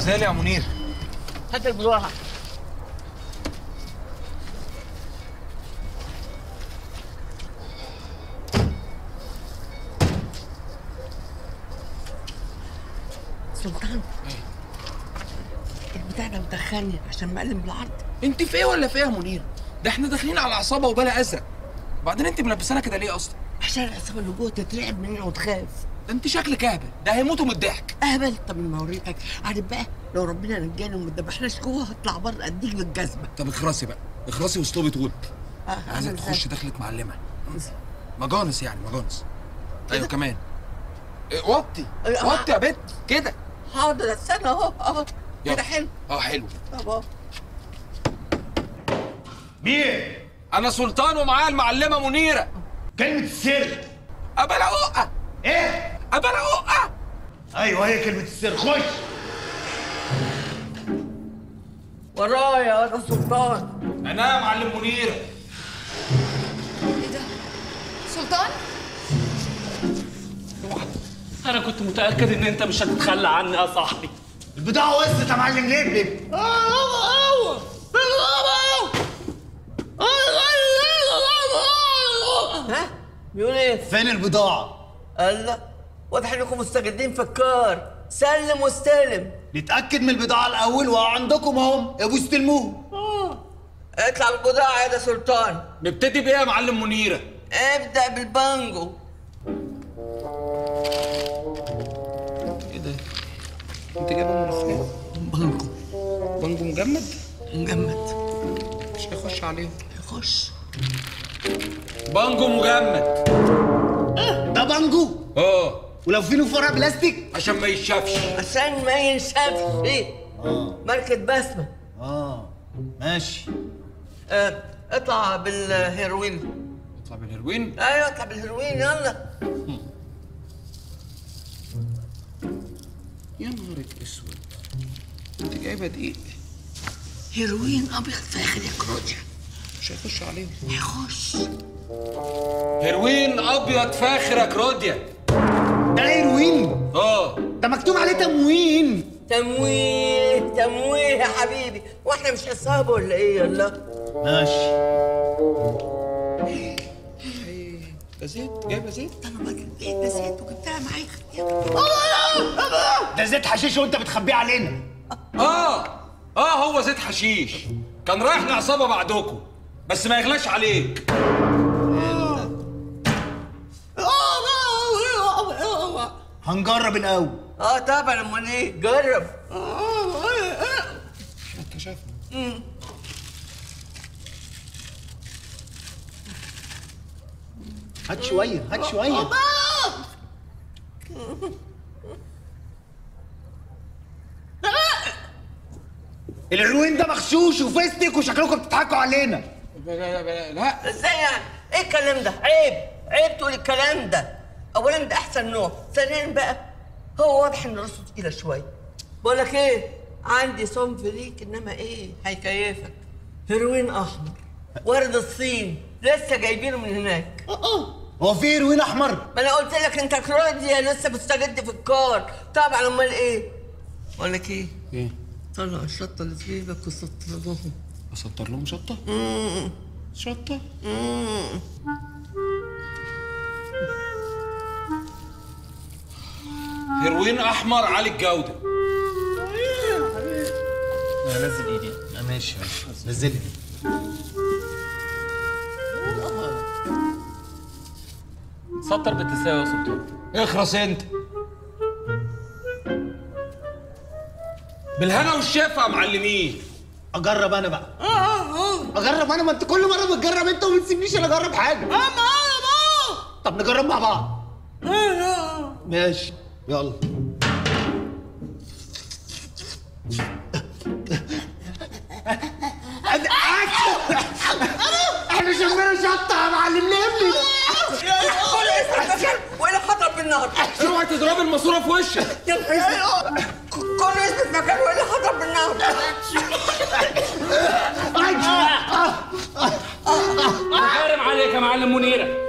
غزال يا منير هات البضاعة سلطان البتاع ده مدخلني عشان مقلم بالعرض انت في ايه ولا في ايه يا منير ده احنا داخلين على عصابه وبلا ازرق وبعدين انت ملبسانا كده ليه اصلا عشان العصابة اللي جوه تترعب مننا وتخاف ده انت شكلك اهبل ده هيموتوا من الضحك اهبل طب ما اوريك عارف بقى لو ربنا نجاني وما اتذبحناش جوه هطلع بره اديك بالجزمه طب اخرسي بقى اخرسي واسلوبي طول آه، عايزك عامل تخش زي- دخلة معلمه مجانس يعني مجانس ايوه كمان إيه، وطي إيه، وطي يا بت كده حاضر استنى اهو اهو يلا. كده حلو اه حلو طب اهو مين؟ انا سلطان ومعايا المعلمه منيره كلمة السر ابلا عقه ايه؟ ابلا عقه ايوه هي كلمة السر خش ورايا انا سلطان انا يا معلم منيره ايه ده؟ سلطان؟ انا كنت متاكد ان انت مش هتتخلى عني يا صاحبي البضاعة وصلت يا معلم لبلب ها بيقول ايه فين البضاعة؟ الله واضح انكم مستجدين في الكار سلم واستلم نتأكد من البضاعة الأول وعندكم اهم ابو استلموهم اطلع بالبضاعة يا ده سلطان نبتدي بايه يا معلم منيره ابدأ بالبانجو ايه ده انت جايبه ملوخيه بانجو بانجو مجمد مجمد مش هيخش عليه يخش بانجو مجمد ده بانجو اه ولو في له فرع بلاستيك عشان ما يتشافش عشان ما ينشافش ايه ماركة بسمة اه ماشي اه اطلع بالهيروين اطلع بالهيروين ايوه اطلع بالهيروين يلا يا نهارك اسود انت جايبه دقيق هيروين ابيض فاخر يا كروجا مش هيخش عليهم هيخش هيروين ابيض فاخر يا كروديا ده هيروين اه ده مكتوب عليه تموين تمويه تمويه يا حبيبي واحنا مش عصابة ولا ايه يلا ماشي ده زيت جايبه زيت انا بجيب ايه ده زيت وجبتها معاك ده زيت حشيش وانت بتخبيه علينا اه اه هو زيت حشيش كان رايح لعصابه بعدكم بس ما يغلاش عليك هنجرب الأول اه طبعا امال ايه جرب انت شايف هات شوية هات شوية الهيروين ده مغشوش وفستك وشكلكم بتضحكوا علينا لا لا لا, لا. ازاي يعني ايه الكلام ده عيب عيب تقول الكلام ده اولا ده احسن نوع ثانيا بقى هو واضح ان راسه تقيله شويه بقول لك ايه عندي صنف ليك انما ايه هيكيفك هيروين احمر ورد الصين لسه جايبينه من هناك هو في هيروين احمر ما انا قلت لك انت كروديا لسه مستجد في الكار طبعا امال ايه بقول لك ايه ايه طلع الشطه اللي في جيبك وسطرهم اسطر لهم شطه شطه هيروين احمر عالي الجوده نزل ايدي ماشي ماشي نزلي سطر بالتساوي يا سلطان اخرس انت بالهنا والشفا يا معلمين اجرب انا بقى اجرب انا ما انت كل مره بتجرب انت وما تسيبنيش انا اجرب حاجه طب نجرب مع بعض ماشي يلا احنا شمينا شطه يا معلم ليه كل اسمك مكان ولا خطر بالنهر اوعي تضرب الماسوره في وشك كل اسمك مكان ولا خطر بالنهر بكارم عليك يا معلم منيره